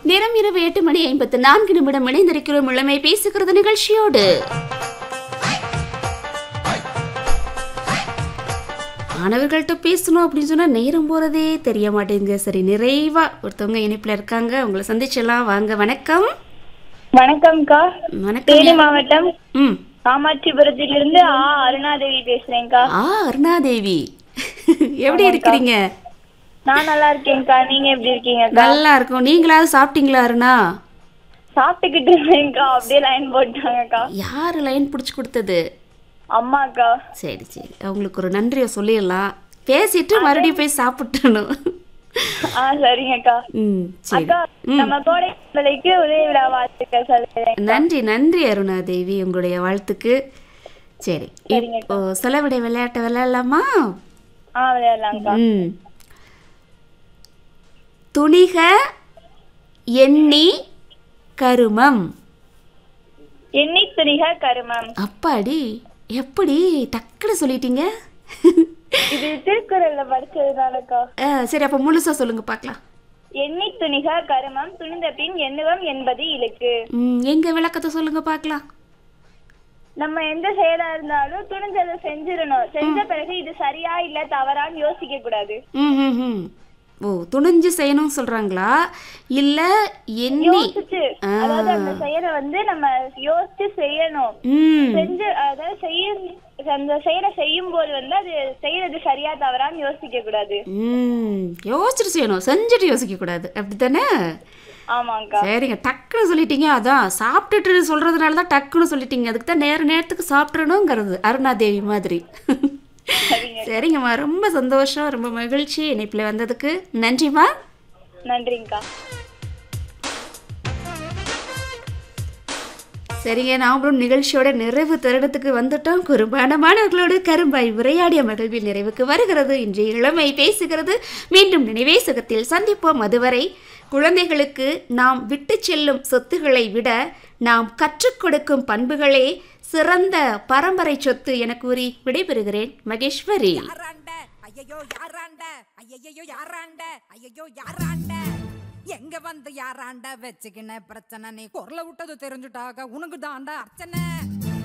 நேரம் இரவு எட்டு மணி ஐம்பத்து நான்கு நிமிடம் இணைந்திருக்கிறோம் இளமை பேசுகிறது நிகழ்ச்சியோடு மாணவர்கள்ட்ட பேசணும் அப்படின்னு சொன்னா நேரம் போறதே தெரிய மாட்டேங்குது சரி நிறைவா ஒருத்தவங்க இணைப்புல இருக்காங்க உங்களை சந்திச்சிடலாம் வாங்க வணக்கம் வணக்கம்க்கா வணக்கம் தேனி மாவட்டம் ம் காமாட்சிபுரத்திலிருந்து ஆ அருணாதேவி பேசுறேன்க்கா ஆ அருணாதேவி எப்படி இருக்கிறீங்க நான் நல்லா இருக்கேன்க்கா நீங்க எப்படி இருக்கீங்கக்கா நல்லா இருக்கும் நீங்களாவது சாப்பிட்டீங்களா அருணா சாப்பிட்டுக்கிட்டு இருக்கேன்க்கா அப்படியே லைன் போட்டாங்கக்கா யாரு லைன் பிடிச்சி கொடுத்தது அம்மாக்கா சரி சரி அவங்களுக்கு ஒரு நன்றியை சொல்லிடலாம் பேசிட்டு மறுபடியும் போய் சாப்பிட்டணும் ஆ சரிங்கக்கா ம் சரி அக்கா நம்ம கோடை விலைக்கு உதவி விழா வாழ்த்துக்கள் சொல்லுறேன் நன்றி நன்றி அருணா தேவி உங்களுடைய வாழ்த்துக்கு சரி சரிங்க இப்போ செலவிடை விளையாட்டு விளையாடலாமா ஆ விளையாடலாம்க்கா ம் துணிக எண்ணி கருமம் எண்ணி துணிக கருமம் அப்பாடி எப்படி டக்குன்னு சொல்லிட்டீங்க இது திருக்குறள்ல படிச்சதுனாலக்கா ஆ, சரி அப்போ முழுசா சொல்லுங்க பார்க்கலாம் எண்ணி துணிக கருமம் துணிந்த பின் எண்ணுவம் என்பது இழுக்கு ம், எங்க விளக்கத்தை சொல்லுங்க பார்க்கலாம் நம்ம எந்த செயலா இருந்தாலும் துணிஞ்சதை செஞ்சிடணும் செஞ்ச பிறகு இது சரியா இல்ல தவறான்னு யோசிக்க கூடாது ம் ம், ம். ஓ துணிஞ்சு செய்யணும் சொல்றாங்களா இல்ல எண்ணி யோசிச்சு அதாவது அந்த செயலை வந்து நம்ம யோசிச்சு செய்யணும் ம் செஞ்சு அதாவது செய்ய அந்த செயலை செய்யும் போது வந்து அது செய்யறது சரியா தவறான்னு யோசிக்க கூடாது ம் யோசிச்சுட்டு செய்யணும் செஞ்சுட்டு யோசிக்க கூடாது அப்படித்தானே ஆமாங்கக்கா சரிங்க டக்குன்னு சொல்லிட்டீங்க அதான் சாப்பிட்டுட்டு சொல்றதுனால தான் டக்குன்னு சொல்லிட்டீங்க அதுக்கு தான் நேர நேரத்துக்கு சாப்பிட்றணுங்கிறது அருணாதேவி மாதிரி சரிங்க சரிங்கம்மா ரொம்ப சந்தோஷம் ரொம்ப மகிழ்ச்சி இணைப்பில் வந்ததுக்கு நன்றிம்மா நன்றிங்கக்கா சரிங்க நாமளும் நிகழ்ச்சியோட நிறைவு தருணத்துக்கு வந்துட்டோம் குறும்பான மாணவர்களோடு கரும்பாய் உரையாடிய மகிழ்வில் நிறைவுக்கு வருகிறது இன்றைய இளமை பேசுகிறது மீண்டும் நினைவேசகத்தில் சந்திப்போம் அதுவரை குழந்தைகளுக்கு நாம் விட்டு செல்லும் சொத்துக்களை விட நாம் கற்றுக் கொடுக்கும் பண்புகளே சிறந்த பரம்பரை சொத்து என கூறி விடைபெறுகிறேன் மகேஸ்வரி யாராண்ட ஐயையோ யாராண்ட ஐயையோ யாராண்ட ஐயையோ யாராண்ட எங்க வந்து யாராண்ட வச்சுக்கின பிரச்சனை நீ குரல விட்டது தெரிஞ்சுட்டாக உனக்கு தாண்டா அர்ச்சனை